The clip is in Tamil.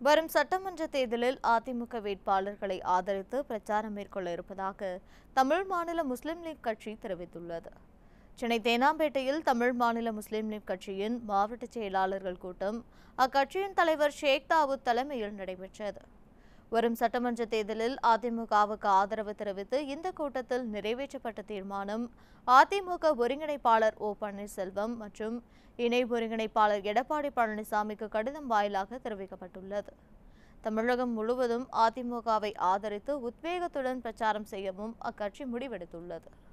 வரும் சட்டமன்ற தேர்தலில் அதிமுக வேட்பாளர்களை ஆதரித்து பிரச்சாரம் மேற்கொள்ள இருப்பதாக தமிழ் மாநில முஸ்லிம் லீக் கட்சி தெரிவித்துள்ளது சென்னை தேனாம்பேட்டையில் தமிழ் மாநில முஸ்லிம் லீக் கட்சியின் மாவட்ட செயலாளர்கள் கூட்டம் அக்கட்சியின் தலைவர் ஷேக் தாவூத் தலைமையில் நடைபெற்றது வரும் சட்டமன்ற தேர்தலில் அதிமுகவுக்கு ஆதரவு தெரிவித்து இந்த கூட்டத்தில் நிறைவேற்றப்பட்ட தீர்மானம் அதிமுக ஒருங்கிணைப்பாளர் ஓ பன்னீர்செல்வம் மற்றும் இணை ஒருங்கிணைப்பாளர் எடப்பாடி பழனிசாமிக்கு கடிதம் வாயிலாக தெரிவிக்கப்பட்டுள்ளது தமிழகம் முழுவதும் அதிமுகவை ஆதரித்து உத்வேகத்துடன் பிரச்சாரம் செய்யவும் அக்கட்சி முடிவெடுத்துள்ளது